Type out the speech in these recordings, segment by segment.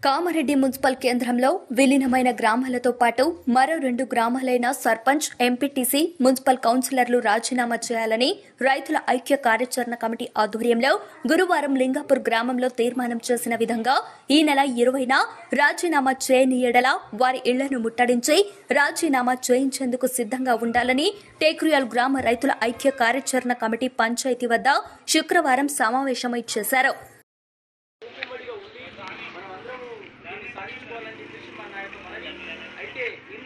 Kamareddy municipal కేంద్రంలో విలీనమైన గ్రామాలతో పాటు మరో రెండు గ్రామాలైన సర్పంచ్ ఎంపీటీసీ మున్సిపల్ కౌన్సిలర్లు రాజీనామా చేయాలని రైతుల ఐక్య కార్యాచరణ కమిటీ ఆధ్వర్యంలో గురువారం లింగాపూర్ గ్రామంలో తీర్మానం చేసిన విధంగా ఈ నెల ఇరవైన రాజీనామా చేయని ఎడల వారి ఇళ్లను ముట్టడించి రాజీనామా చేయించేందుకు సిద్ధంగా ఉండాలని టేక్రియాల్ గ్రామ రైతుల ఐక్య కార్యాచరణ కమిటీ పంచాయతీ వద్ద శుక్రవారం సమావేశమై చేశారు ఉమ్మడిగా ఉండి మనమందరం దీన్ని సాధించుకోవాలని చెప్పేసి మా నాయకు మనవి అయితే నిన్న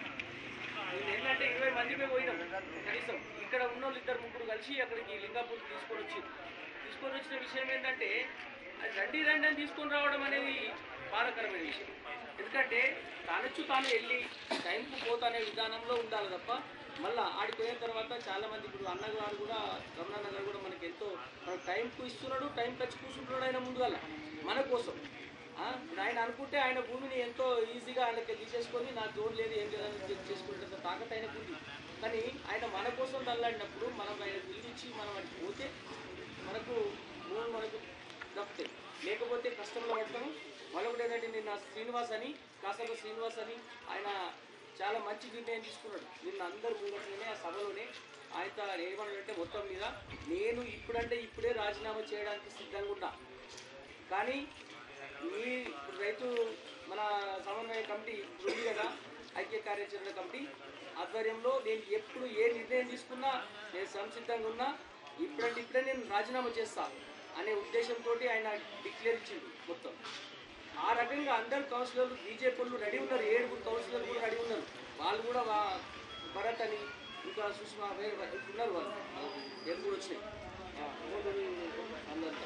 నిన్న ఏంటంటే ఇరవై మందిమే పోయినాం కనీసం ఇక్కడ ఉన్న వాళ్ళు ఇద్దరు ముగ్గురు కలిసి అక్కడికి లింగాపూర్ తీసుకొని వచ్చి తీసుకొని వచ్చిన విషయం ఏంటంటే అది రండి రండి అని తీసుకొని రావడం అనేది బాధాకరమైన విషయం ఎందుకంటే తానొచ్చు తాను వెళ్ళి టైంకు పోతానే విధానంలో ఉండాలి తప్ప మళ్ళీ ఆడికి పోయిన తర్వాత చాలా మంది ఇప్పుడు అన్నగారు కూడా రమణన్న గారు కూడా మనకి ఎంతో మనకు టైంకు ఇస్తున్నాడు టైం ఖర్చు కూర్చుంటున్నాడు ఆయన ముందుగల మన కోసం ఆ, ఇప్పుడు ఆయన అనుకుంటే ఆయన భూమిని ఎంతో ఈజీగా ఆయనకి తీసేసుకొని నాకు జోడు లేదు ఏం లేదని చేసుకునేంత తాకత్ ఆయనకు ఉంది కానీ ఆయన మన కోసం తల్లాడినప్పుడు మనం ఆయన పిలిచి మనం అటు పోతే మనకు భూమి మనకు దక్కుతాయి లేకపోతే కష్టంలో పడతాం మరొకటి ఏంటంటే నిన్న శ్రీనివాస్ అని కాసల శ్రీనివాస్ అని ఆయన చాలా మంచి నిర్ణయం తీసుకున్నాడు నిన్న అందరు ముంగట్లోనే ఆ సభలోనే ఆయన ఏమన్నాడంటే మొత్తం మీద నేను ఇప్పుడంటే ఇప్పుడే రాజీనామా చేయడానికి సిద్ధంగా ఉన్నా కానీ మీ ఇప్పుడు రైతు మన సమన్వయ కమిటీ ఉంది కదా ఐక్య కార్యాచరణ కమిటీ ఆధ్వర్యంలో నేను ఎప్పుడు ఏ నిర్ణయం తీసుకున్నా నేను సంసిద్ధంగా ఉన్నా ఇప్పుడంటే ఇప్పుడే నేను రాజీనామా చేస్తా అనే ఉద్దేశంతో ఆయన డిక్లేర్ ఇచ్చింది మొత్తం ఆ రకంగా అందరు కౌన్సిలర్లు బీజేపీలు రెడీ ఉన్నారు ఏడుగురు కౌన్సిలర్లు కూడా రెడీ ఉన్నారు వాళ్ళు కూడా వా- భరత్ అని ఇంకా సుష్మా వేరే వా- ఉన్నారు వాళ్ళు పేరు కూడా వచ్చినాయి ఆ, ఓదరి అందరితో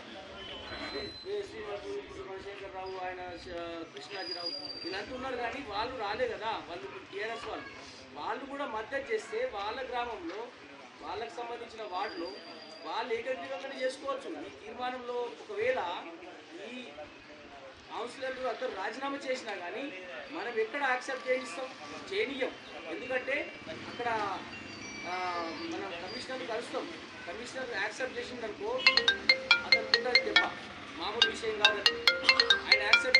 శ్రీనివాసు ఇప్పుడు మణిశేఖర్ రావు ఆయన శ- కృష్ణాజీరావు వీళ్ళంతా ఉన్నారు కానీ వాళ్ళు రాలే కదా వాళ్ళు టీఆర్ఎస్ వాళ్ళు వాళ్ళు కూడా మద్దతు చేస్తే వాళ్ళ గ్రామంలో వాళ్ళకి సంబంధించిన వార్డులో వాళ్ళు ఏకగ్రీవంగానే చేసుకోవచ్చు ఈ తీర్మానంలో ఒకవేళ ఈ కౌన్సిలర్లు అందరూ రాజీనామా చేసినా కానీ మనం ఎక్కడ యాక్సెప్ట్ చేయిస్తాం చేయనీయం ఎందుకంటే అక్కడ ఆ, మనం కమిషనర్ కలుస్తాం కమిషనర్ యాక్సెప్ట్ చేసిందనుకో అతను ఉంటుంది దెబ్బ మామూలు విషయం కాదు అది. ఆయన యాక్సెప్ట్